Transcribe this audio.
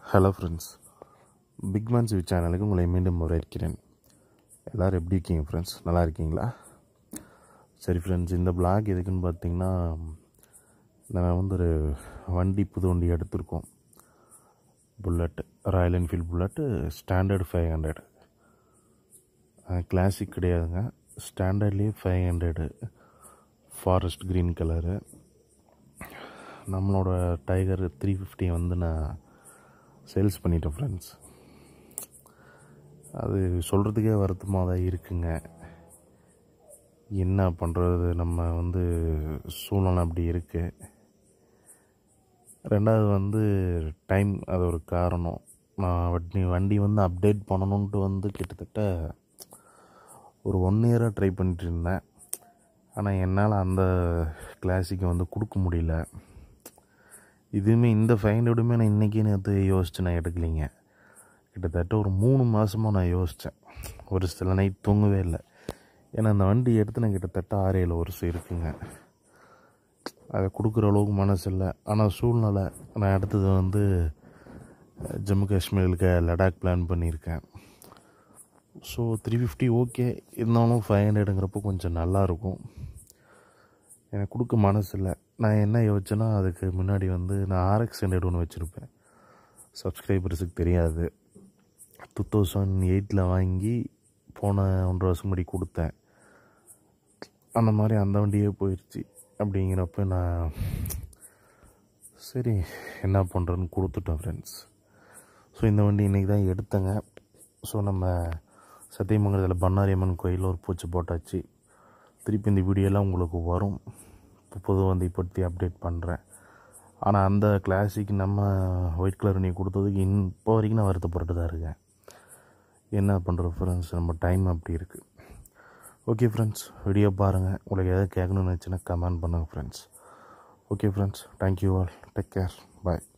hello friends big mens சேனலுக்கு உங்களை மீண்டும் வரவேற்கிறேன் எல்லோரும் எப்படி இருக்கீங்க ஃப்ரெண்ட்ஸ் நல்லா இருக்கீங்களா சரி ஃப்ரெண்ட்ஸ் இந்த பிளாக் எதுக்குன்னு பார்த்தீங்கன்னா நான் வந்து ஒரு வண்டி புது வண்டி எடுத்திருக்கோம் bullet Royal Enfield bullet standard five hundred classic கிடையாதுங்க ஸ்டாண்டர்ட்லேயே five hundred forest green colour நம்மளோட டைகர் த்ரீ ஃபிஃப்டி வந்து நான் சேல்ஸ் பண்ணிட்டேன் ஃப்ரெண்ட்ஸ் அது சொல்கிறதுக்கே வருத்தமாக தான் இருக்குங்க என்ன பண்ணுறது நம்ம வந்து சூழ்நிலை அப்படி இருக்குது ரெண்டாவது வந்து டைம் அது ஒரு காரணம் நான் வண்டி வண்டி வந்து அப்டேட் பண்ணணுன்ட்டு வந்து கிட்டத்தட்ட ஒரு ஒன் இயராக ட்ரை பண்ணிட்டு இருந்தேன் ஆனால் என்னால் அந்த கிளாசிக்கை வந்து கொடுக்க முடியல இதுவுமே இந்த ஃபைவ் ஹண்ட்ரடுமே நான் இன்றைக்கி நேற்று யோசித்து நான் எடுக்கலைங்க கிட்டத்தட்ட ஒரு மூணு மாதமாக நான் யோசித்தேன் ஒரு சில நைட் தூங்கவே இல்லை ஏன்னா அந்த வண்டி எடுத்து நான் கிட்டத்தட்ட ஆறு ஏழு வருஷம் இருக்குங்க அதை கொடுக்குற அளவுக்கு மனசு இல்லை ஆனால் சூழ்நிலை நான் அடுத்தது வந்து ஜம்மு காஷ்மீருக்கு லடாக் பிளான் பண்ணியிருக்கேன் ஸோ த்ரீ ஃபிஃப்டி ஓகே இருந்தாலும் ஃபைவ் ஹண்ட்ரடுங்கிறப்போ கொஞ்சம் நல்லாயிருக்கும் எனக்கு கொடுக்க மனசு இல்லை நான் என்ன யோசிச்சேன்னா அதுக்கு முன்னாடி வந்து நான் ஆர்எக்ஸ் ஹண்ட்ரட் ஒன்று வச்சுருப்பேன் சப்ஸ்கிரைபர்ஸுக்கு தெரியாது டூ தௌசண்ட் எயிட்டில் வாங்கி போன ஒன்றரை வருஷம் முன்னாடி கொடுத்தேன் அந்த மாதிரி அந்த வண்டியே போயிடுச்சு அப்படிங்கிறப்ப நான் சரி என்ன பண்ணுறேன்னு கொடுத்துட்டேன் ஃப்ரெண்ட்ஸ் ஸோ இந்த வண்டி இன்றைக்கி தான் எடுத்தேங்க ஸோ நம்ம சத்தியமங்கலத்தில் பண்ணாரியம்மன் கோயிலில் ஒரு பூச்சி போட்டாச்சு திருப்பி இந்த வீடியோலாம் உங்களுக்கு வரும் இப்போ புது வண்டி பற்றி அப்டேட் பண்ணுறேன் ஆனால் அந்த கிளாசிக் நம்ம ஒயிட் கலர் நீ கொடுத்ததுக்கு இன் இப்போ வரைக்கும் நான் வருத்தப்பட்டு தான் இருக்கேன் என்ன பண்ணுற ஃப்ரெண்ட்ஸ் நம்ம டைம் அப்படி இருக்குது ஓகே ஃப்ரெண்ட்ஸ் வீடியோ பாருங்கள் உங்களுக்கு எதாவது கேட்கணும்னு நினச்சின்னா கமெண்ட் பண்ணுங்கள் friends okay friends thank you all take care பாய்